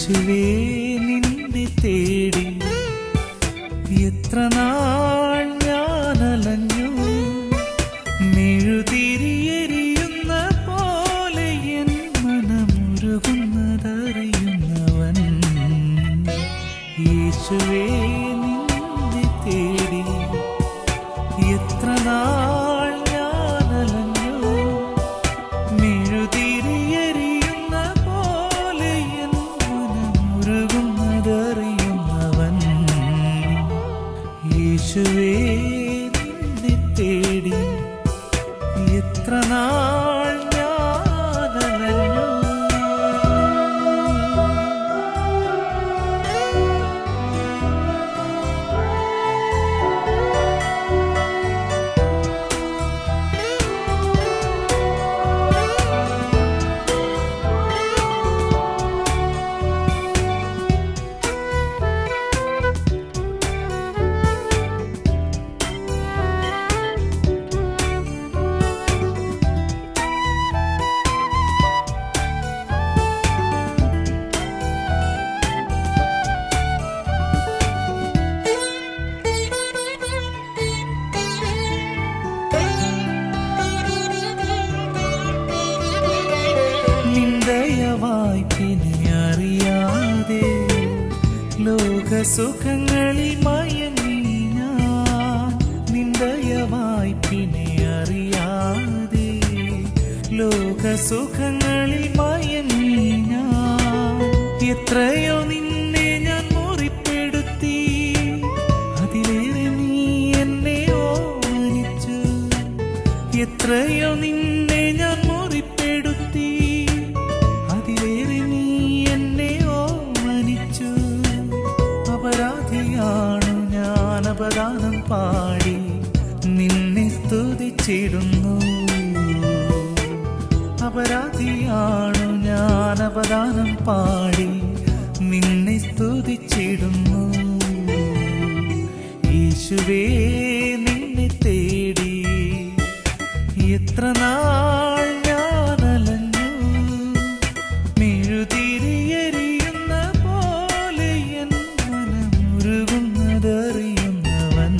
യേശുവേ നിന്നെ തേടി എത്ര നാൾ ഞാൻ അലഞ്ഞു മെഴുതിരിയെരിയുന്ന പോലെ എൻ മനമുരുകുന്നതറിയുന്നവൻ യേശുവേ നിന്നെ തേടി എത്ര നാൾ ഞാൻ അലഞ്ഞു മെഴുതിരിയെരിയുന്ന പോലെ എൻ മനമുരുകുന്നതറിയുന്നവൻ യേശുവേ നിന്നെ തേടി എത്ര നാൾ ഞാൻ അലഞ്ഞു നിന്ദയവായി പിന്നെ അറിയാതെ ലോകസുഖങ്ങളിൽ മയങ്ങി ഞാൻ നിന്ദയവായി പിന്നെ അറിയാതെ ലോകസുഖങ്ങളിൽ മയങ്ങി ഞാൻ എത്രയോ നിന്നെ ഞാൻ മുറിപ്പെടുത്തി അതിലേറെ നീ എന്നെ ഓമനിച്ചു എത്രയോ നിന്നെ ഞാൻ മുറിപ്പെടുത്തി അതിലേറെ നീ എന്നെ ഓമനിച്ചു അപരാധിയാണു ഞാൻ അപദാനം പാടി നിന്നെ സ്തുതിച്ചിടുന്നു അപരാധിയാണു ഞാൻ അപദാനം പാടി നിന്നെ സ്തുതിച്ചിടുന്നു യേശുവേ നിന്നെ തേടി എത്ര നാൾ ഞാൻ അലഞ്ഞു മെഴുതിരിയെരിയുന്ന പോലെ എൻ മനമുരുകുന്നതറിയുന്നവൻ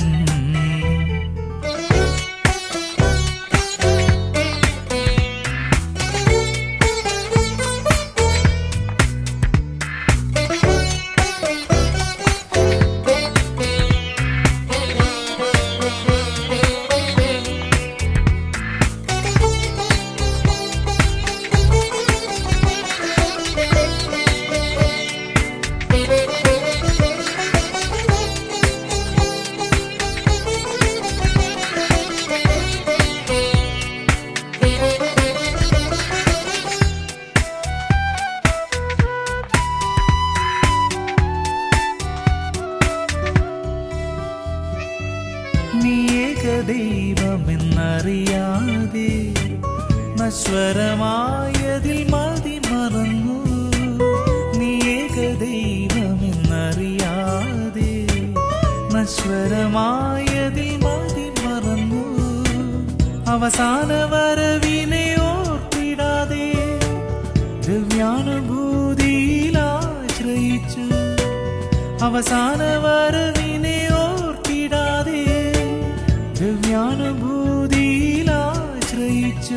നീ ഏകദൈവമെന്നറിയാതെ നശ്വരമായതിൽ മതി മറന്നു നീ ഏകദൈവമെന്നറിയാതെ നശ്വരമായതിൽ മതി മറന്നു അവസാന വരവിനെ ഓർത്തിടാതെ ദ്രവ്യാനുഭൂതിയിൽ ആശ്രയിച്ചു അവസാന വരവിനെ ഓർത്തിടാതെ ദ്രവ്യാനുഭൂതിയിൽ ആശ്രയിച്ചു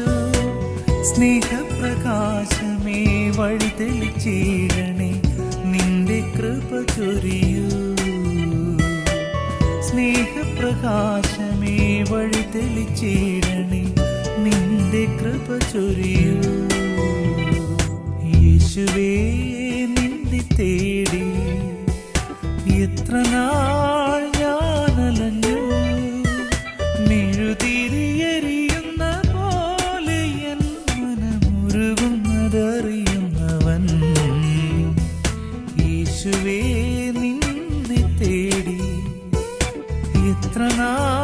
സ്നേഹപ്രകാശമേ വഴി തെളിച്ചിടണേ നിന്റെ കൃപ ചൊരിയൂ സ്നേഹപ്രകാശമേ വഴി തെളിച്ചിടണേ നിന്റെ കൃപ ചൊരിയൂ യേശുവേ നിന്നെ തേടി എത്ര നാൾ ഞാൻ അലഞ്ഞു മെഴുതിരിയെരിയുന്ന പോലെ എൻ മനമുരുകുന്നതറിയുന്നവൻ യേശുവേ നിന്നെ തേടി എത്ര നാൾ